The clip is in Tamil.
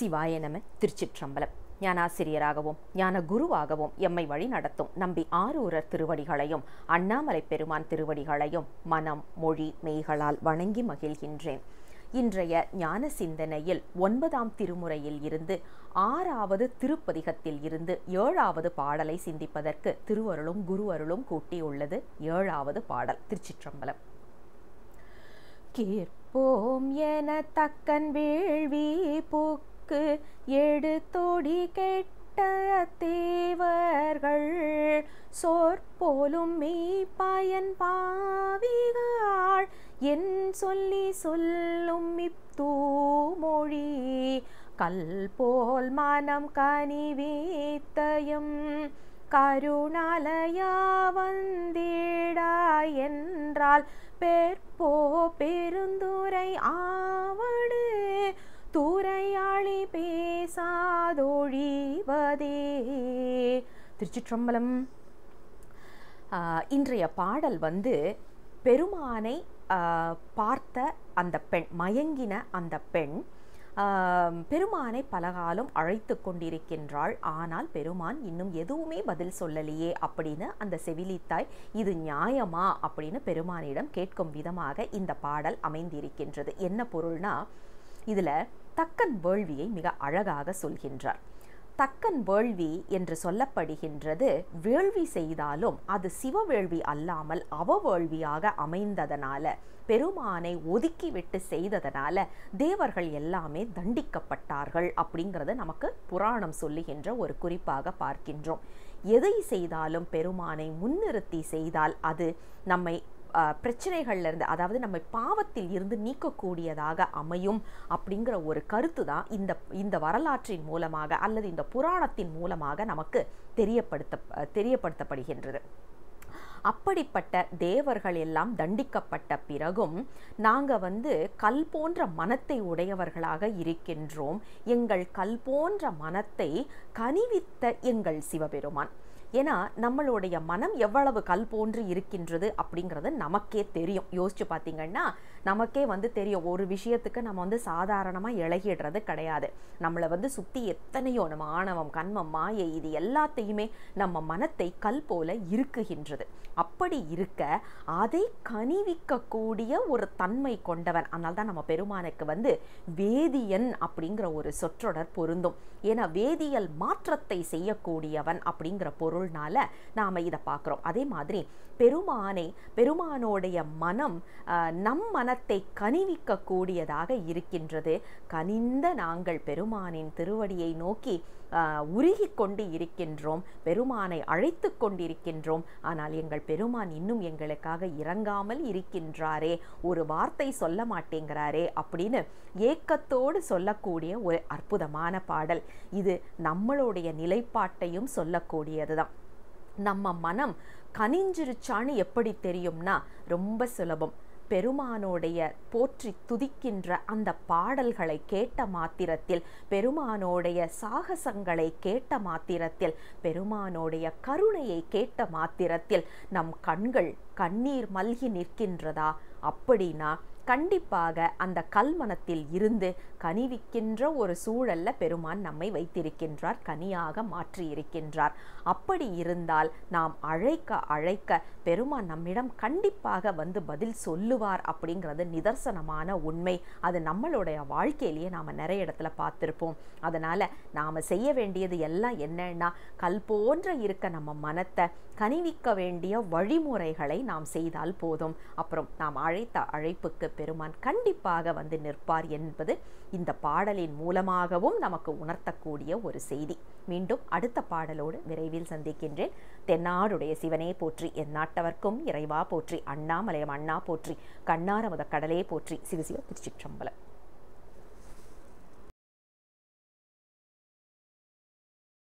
சிவாய நம திருச்சிற்றம்பலம் ஞானாசிரியராகவும் ஞான குருவாகவும் எம்மை வழி நடத்தும் நம்பி ஆரூரர் திருவடிகளையும் அண்ணாமலை பெருமான் திருவடிகளையும் மனம் மொழி மெய்களால் வணங்கி மகிழ்கின்றேன் இன்றைய ஞான சிந்தனையில் ஒன்பதாம் திருமுறையில் இருந்து ஆறாவது திருப்பதிகத்தில் இருந்து ஏழாவது பாடலை சிந்திப்பதற்கு திருவருளும் குருவருளும் கூட்டியுள்ளது ஏழாவது பாடல் திருச்சிற்றம்பலம் கேட்போம் என தக்கன் வேள்வி புக்கு எடுத்தோடி கெட்ட தேவர்கள் சொற்போலும் மெய் பயன் பாவிகாள் என் சொல்லி சொல்லும் இத்தூமொழி கல் போல் மனம் கனிவேத்தயம் கருணாலயா வந்திடாய் என்றால் பெற்போ பெருந்துரை ஆவடு தூரையாளி பேசாதொழிவதே திருச்சிற்றம்பலம் இன்றைய பாடல் வந்து பெருமானை பார்த்த அந்த பெண் மயங்கின அந்த பெண் பெருமானை பலகாலம் அழைத்து கொண்டிருக்கின்றாள் ஆனால் பெருமான் இன்னும் எதுவுமே பதில் சொல்லலையே அப்படின்னு அந்த செவிலித்தாய் இது நியாயமா அப்படின்னு பெருமானிடம் கேட்கும் விதமாக இந்த பாடல் அமைந்திருக்கின்றது என்ன பொருள்னா இதில் தக்கன் வேள்வியை மிக அழகாக சொல்கின்றார் தக்கன் வேள்வி என்று சொல்லப்படுகின்றது வேள்வி செய்தாலும் அது சிவவேள்வி அல்லாமல் அவவேள்வியாக அமைந்ததனால பெருமானை ஒதுக்கிவிட்டு செய்ததனால தேவர்கள் எல்லாமே தண்டிக்கப்பட்டார்கள் அப்படிங்கிறத நமக்கு புராணம் சொல்லுகின்ற ஒரு குறிப்பாக பார்க்கின்றோம் எதை செய்தாலும் பெருமானை முன்னிறுத்தி செய்தால் அது நம்மை பிரச்சனைகள்ல இருந்து அதாவது நம்ம பாவத்தில் இருந்து நீக்கக்கூடியதாக அமையும் அப்படிங்கிற ஒரு கருத்து தான் இந்த இந்த வரலாற்றின் மூலமாக அல்லது இந்த புராணத்தின் மூலமாக நமக்கு தெரியப்படுத்த தெரியப்படுத்தப்படுகின்றது அப்படிப்பட்ட தேவர்கள் எல்லாம் தண்டிக்கப்பட்ட பிறகும் நாங்கள் வந்து கல் போன்ற மனத்தை உடையவர்களாக இருக்கின்றோம் எங்கள் கல் போன்ற மனத்தை கனிவித்த எங்கள் சிவபெருமான் ஏன்னா நம்மளுடைய மனம் எவ்வளவு கல் போன்று இருக்கின்றது அப்படிங்கிறது நமக்கே தெரியும் யோசிச்சு பார்த்தீங்கன்னா நமக்கே வந்து தெரியும் ஒரு விஷயத்துக்கு நம்ம வந்து சாதாரணமாக இழகிடுறது கிடையாது நம்மளை வந்து சுற்றி எத்தனையோ நம்ம ஆணவம் கண்மம் மாயை இது எல்லாத்தையுமே நம்ம மனத்தை கல் போல இருக்குகின்றது அப்படி இருக்க அதை கனிவிக்கக்கூடிய ஒரு தன்மை கொண்டவன் அதனால தான் நம்ம பெருமானுக்கு வந்து வேதியன் அப்படிங்கிற ஒரு சொற்றொடர் பொருந்தும் ஏன்னா வேதியியல் மாற்றத்தை செய்யக்கூடியவன் அப்படிங்கிற பொருள்னால நாம் இதை பார்க்குறோம் அதே மாதிரி பெருமானை பெருமானோடைய மனம் நம் மனத்தை கனிவிக்க கூடியதாக இருக்கின்றது கனிந்த நாங்கள் பெருமானின் திருவடியை நோக்கி உருகி கொண்டு இருக்கின்றோம் பெருமானை அழைத்து கொண்டிருக்கின்றோம் ஆனால் எங்கள் பெருமான் இன்னும் எங்களுக்காக இறங்காமல் இருக்கின்றாரே ஒரு வார்த்தை சொல்ல மாட்டேங்கிறாரே அப்படின்னு ஏக்கத்தோடு சொல்லக்கூடிய ஒரு அற்புதமான பாடல் இது நம்மளுடைய நிலைப்பாட்டையும் சொல்லக்கூடியதுதான் நம்ம மனம் கனிஞ்சிருச்சான்னு எப்படி தெரியும்னா ரொம்ப சுலபம் பெருமானோடைய போற்றி துதிக்கின்ற அந்த பாடல்களை கேட்ட மாத்திரத்தில் பெருமானோடைய சாகசங்களை கேட்ட மாத்திரத்தில் பெருமானோடைய கருணையை கேட்ட மாத்திரத்தில் நம் கண்கள் கண்ணீர் மல்கி நிற்கின்றதா அப்படின்னா கண்டிப்பாக அந்த கல்மனத்தில் இருந்து கனிவிக்கின்ற ஒரு சூழல்ல பெருமான் நம்மை வைத்திருக்கின்றார் கனியாக மாற்றி இருக்கின்றார் அப்படி இருந்தால் நாம் அழைக்க அழைக்க பெருமான் நம்மிடம் கண்டிப்பாக வந்து பதில் சொல்லுவார் அப்படிங்கிறது நிதர்சனமான உண்மை அது நம்மளுடைய வாழ்க்கையிலேயே நாம் நிறைய இடத்துல பார்த்துருப்போம் அதனால் நாம் செய்ய வேண்டியது எல்லாம் என்னன்னா கல் போன்ற இருக்க நம்ம மனத்தை கனிவிக்க வேண்டிய வழிமுறைகளை நாம் செய்தால் போதும் அப்புறம் நாம் அழைத்த அழைப்புக்கு பெருமான் கண்டிப்பாக வந்து நிற்பார் என்பது இந்த பாடலின் மூலமாகவும் நமக்கு உணர்த்தக்கூடிய ஒரு செய்தி மீண்டும் அடுத்த பாடலோடு விரைவில் சந்திக்கின்றேன் தென்னாடுடைய சிவனே போற்றி என் நாட்டவர்க்கும் இறைவா போற்றி அண்ணாமலையம் அண்ணா போற்றி கண்ணாரமுத கடலே போற்றி சிவசிவ திருச்சிற்றம்பலம்